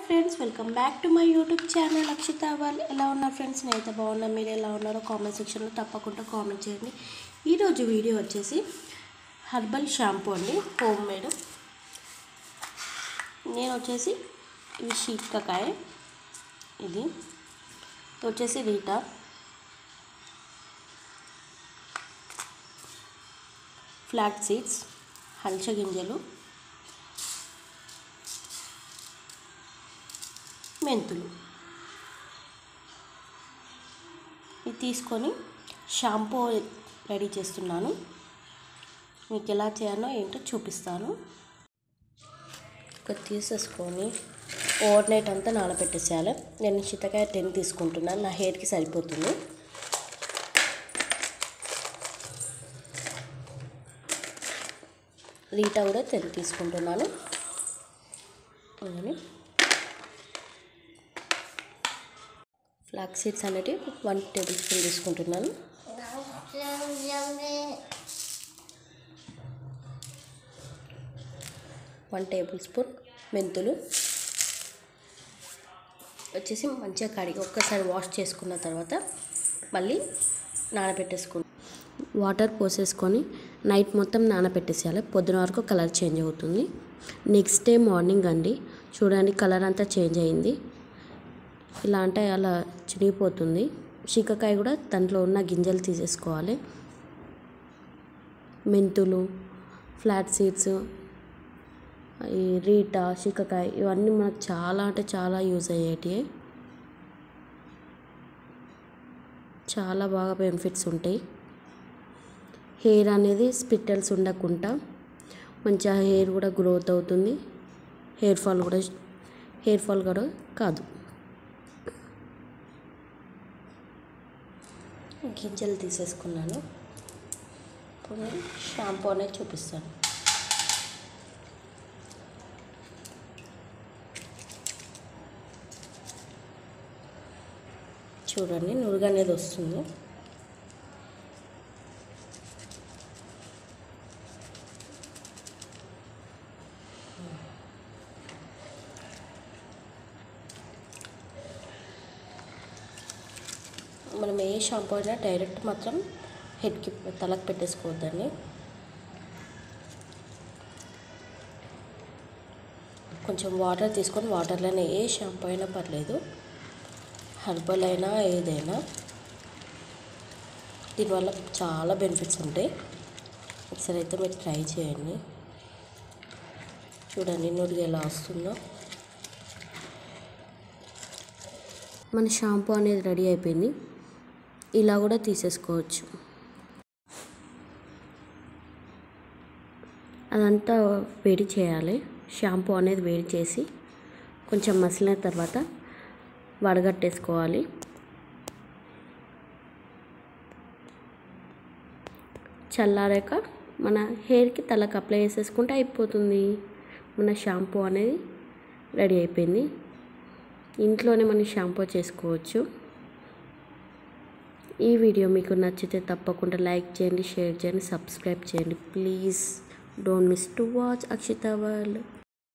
friends welcome back to my YouTube channel Akshita వాళ్ళు ఎలా ఉన్నారు ఫ్రెండ్స్ నేనైతే బాగున్నా మీరు ఎలా ఉన్నారో కామెంట్ సెక్షన్లో తప్పకుండా కామెంట్ చేయండి ఈరోజు వీడియో వచ్చేసి హర్బల్ షాంపూ అండి హోమ్ మేడ్ నేను వచ్చేసి ఇవి షీట్కాయ ఇది ఇది వచ్చేసి రీటా ఫ్లాట్ సీడ్స్ హల్చ గింజలు మెంతులు ఇది తీసుకొని షాంపూ రెడీ చేస్తున్నాను మీకు ఎలా చేయాలో ఏంటో చూపిస్తాను ఇక్కడ తీసేసుకొని ఓవర్ నైట్ అంతా నానబెట్టేసేయాలి నేను చింతకాయ టెన్ తీసుకుంటున్నాను నా హెయిర్కి సరిపోతుంది రీటా కూడా టెన్ తీసుకుంటున్నాను అలానే ఫ్లాక్ సీడ్స్ అనేవి వన్ టేబుల్ స్పూన్ తీసుకుంటున్నాను వన్ టేబుల్ స్పూన్ మెంతులు వచ్చేసి మంచిగా కడిగి ఒక్కసారి వాష్ చేసుకున్న తర్వాత మళ్ళీ నానబెట్టేసుకుని వాటర్ పోసేసుకొని నైట్ మొత్తం నానబెట్టేసేయాలి పొద్దున వరకు కలర్ చేంజ్ అవుతుంది నెక్స్ట్ డే మార్నింగ్ అండి చూడండి కలర్ అంతా చేంజ్ అయింది ఇలా అంటే అలా చినిగిపోతుంది శీకకాయ కూడా దాంట్లో ఉన్న గింజలు తీసేసుకోవాలి మెంతులు ఫ్లాట్ సీడ్స్ ఈ రీటా శీకకాయ ఇవన్నీ మనకు చాలా అంటే చాలా యూజ్ అయ్యేటివి చాలా బాగా బెనిఫిట్స్ ఉంటాయి హెయిర్ అనేది స్పిట్టల్స్ ఉండకుండా మంచిగా హెయిర్ కూడా గ్రోత్ అవుతుంది హెయిర్ ఫాల్ కూడా హెయిర్ ఫాల్ కూడా కాదు గింజలు తీసేసుకున్నాను ఇప్పుడు షాంపూ అనేది చూపిస్తాను చూడండి నురుగు అనేది వస్తుంది మనం ఏ షాంపూ అయినా డైరెక్ట్ మాత్రం హెడ్కి తలకు పెట్టేసుకోవద్దండి కొంచెం వాటర్ తీసుకొని వాటర్లోనే ఏ షాంపూ అయినా పర్లేదు హర్బల్ అయినా ఏదైనా దీనివల్ల చాలా బెనిఫిట్స్ ఉంటాయి ఒకసారి అయితే మీరు ట్రై చేయండి చూడండి నుడిగి ఎలా వస్తుందో మన షాంపూ అనేది రెడీ అయిపోయింది ఇలా కూడా తీసేసుకోవచ్చు అదంతా వేడి చేయాలి షాంపూ అనేది వేడి చేసి కొంచెం మసిలిన తర్వాత వడగట్టేసుకోవాలి చల్లారాక మన హెయిర్కి తలకు అప్లై చేసేసుకుంటే అయిపోతుంది మన షాంపూ అనేది రెడీ అయిపోయింది ఇంట్లోనే మనం షాంపూ చేసుకోవచ్చు ఈ వీడియో మీకు నచ్చితే తప్పకుండా లైక్ చేయండి షేర్ చేయండి సబ్స్క్రైబ్ చేయండి please don't miss to watch Akshita world